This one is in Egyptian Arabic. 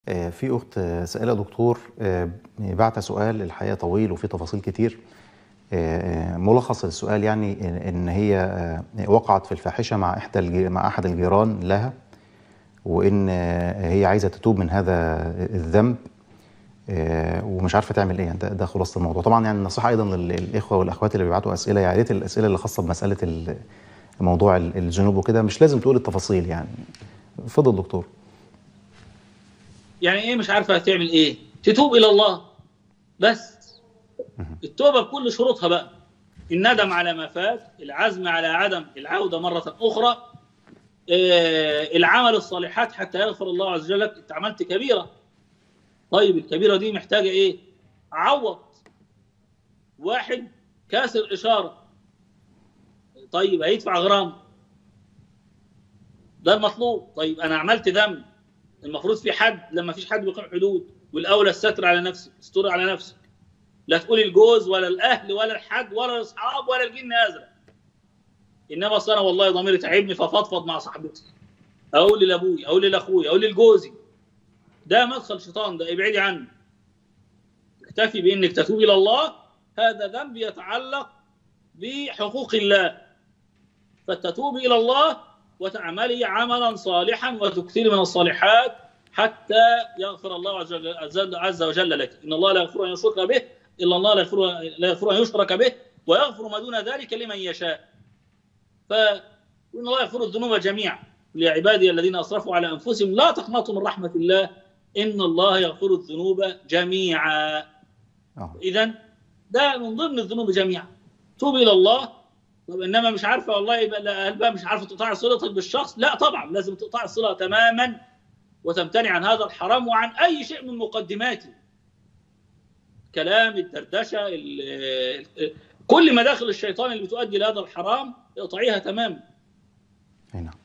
آه، في أخت آه، سائلة دكتور آه، بعت سؤال الحقيقة طويل وفيه تفاصيل كتير آه، آه، ملخص السؤال يعني إن- إن هي آه، وقعت في الفاحشة مع إحدى الج- مع أحد الجيران لها وإن آه، هي عايزة تتوب من هذا الذنب آه، ومش عارفة تعمل إيه يعني ده, ده خلاصة الموضوع طبعا يعني النصيحة أيضا للإخوة والأخوات اللي بيبعتوا أسئلة يا ريت الأسئلة اللي خاصة بمسألة ال- موضوع ال- الذنوب وكده مش لازم تقول التفاصيل يعني اتفضل دكتور يعني ايه مش عارفه هتعمل ايه تتوب الى الله بس التوبه بكل شروطها بقى الندم على ما فات العزم على عدم العوده مره اخرى آه، العمل الصالحات حتى يغفر الله عز وجل لك انت عملت كبيره طيب الكبيره دي محتاجه ايه عوض واحد كاسر اشاره طيب هيدفع غرام ده المطلوب طيب انا عملت ذنب المفروض في حد لما فيش حد بيقيم حدود والاولى الستر على نفسك استر على نفسك لا تقول الجوز ولا الاهل ولا الحد ولا الاصحاب ولا الجن ازرق انما اصل انا والله ضميري تعبني ففضفض مع صاحبتي اقول لابوي اقول لاخوي اقول لجوزي ده مدخل شيطان ده ابعدي عنه اكتفي بانك تتوب الى الله هذا ذنب يتعلق بحقوق الله فتتوب الى الله وتعملي عملا صالحا وتكثري من الصالحات حتى يغفر الله عز وجل, عز وجل لك ان الله لا يغفر ان يشرك به الا الله لا يغفر لا يغفر ان يشرك به ويغفر ما دون ذلك لمن يشاء فان الله يغفر الذنوب جميعا لعبادي الذين اسرفوا على انفسهم لا تقنطوا من رحمه الله ان الله يغفر الذنوب جميعا آه. اذا ده من ضمن الذنوب جميعا توب الى الله طب انما مش عارفه والله يبقى لا- هل بقى مش عارفه تقطع صلتك بالشخص لا طبعا لازم تقطع الصله تماما وتمتنع عن هذا الحرام وعن اي شيء من مقدماته كلام الدردشه ال- ال- كل مداخل الشيطان اللي بتؤدي لهذا الحرام اقطعيها تماما هنا